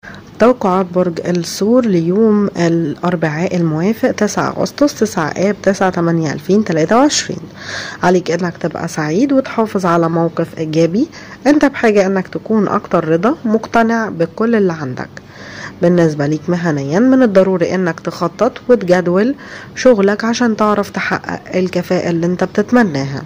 توقعات برج الثور ليوم الأربعاء الموافق 9 أغسطس 9 آب 9 8 2023 عليك إنك تبقى سعيد وتحافظ على موقف إيجابي أنت بحاجة إنك تكون أكتر رضا مقتنع بكل اللي عندك بالنسبة ليك مهنيا من الضروري إنك تخطط وتجدول شغلك عشان تعرف تحقق الكفاءة اللي أنت بتتمناها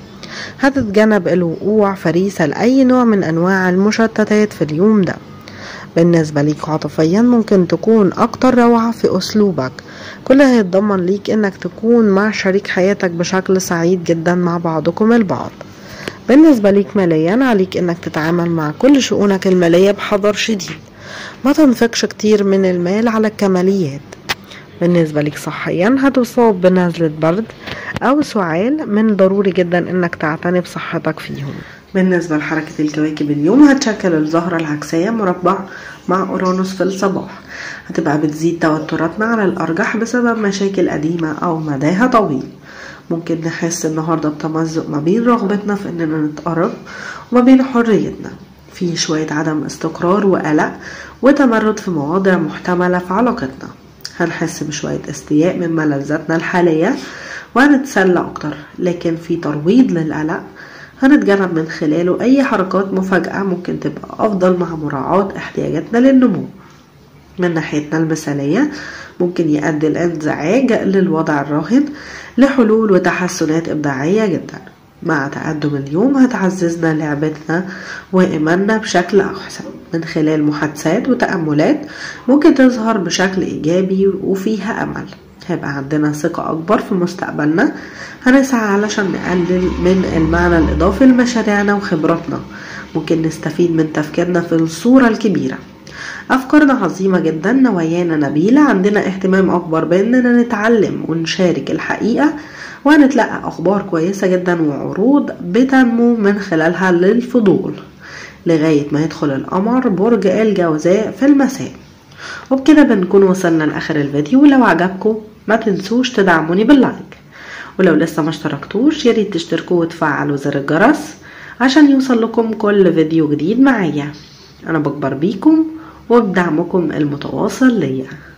هتتجنب الوقوع فريسة لأي نوع من أنواع المشتتات في اليوم ده بالنسبة ليك عاطفيا ممكن تكون أكتر روعة في أسلوبك كل هيتضمن ليك إنك تكون مع شريك حياتك بشكل سعيد جدا مع بعضكم البعض بالنسبة ليك ماليا عليك إنك تتعامل مع كل شؤونك المالية بحذر شديد ما تنفقش كتير من المال على الكماليات بالنسبة ليك صحيا هتصاب بنزلة برد أو سعال من ضروري جدا إنك تعتني بصحتك فيهم بالنسبة لحركة الكواكب اليوم هتشكل الزهرة العكسية مربع مع أورانوس في الصباح هتبقى بتزيد توتراتنا على الأرجح بسبب مشاكل قديمة أو مداها طويل ممكن نحس النهاردة بتمزق ما بين رغبتنا في إننا نتقرب وما بين حريتنا في شوية عدم استقرار وقلق وتمرد في مواضع محتملة في علاقتنا هنحس بشوية استياء من ملذاتنا الحالية وهنتسلى أكتر لكن في ترويض للقلق هنتجنب من خلاله أي حركات مفاجئة ممكن تبقى أفضل مع مراعاة احتياجاتنا للنمو من ناحيتنا المثالية ممكن يؤدي الانزعاج للوضع الراهن لحلول وتحسنات إبداعية جدا مع تقدم اليوم هتعززنا لعبتنا وإيماننا بشكل أحسن من خلال محادثات وتأملات ممكن تظهر بشكل إيجابي وفيها أمل هيبقى عندنا ثقة أكبر في مستقبلنا هنسعى علشان نقلل من المعنى الإضافي لمشاريعنا وخبراتنا ممكن نستفيد من تفكيرنا في الصورة الكبيرة أفكارنا عظيمة جدا نوايانا نبيلة عندنا اهتمام أكبر بأننا نتعلم ونشارك الحقيقة وهنتلقى أخبار كويسة جدا وعروض بتنمو من خلالها للفضول لغاية ما يدخل القمر برج الجوزاء في المساء وبكده بنكون وصلنا لآخر الفيديو ولو عجبكم ما تنسوش تدعموني باللايك ولو لسه ما اشتركتوش ياريت تشتركوا وتفعلوا زر الجرس عشان يوصل لكم كل فيديو جديد معايا انا بكبر بيكم وبدعمكم المتواصل ليا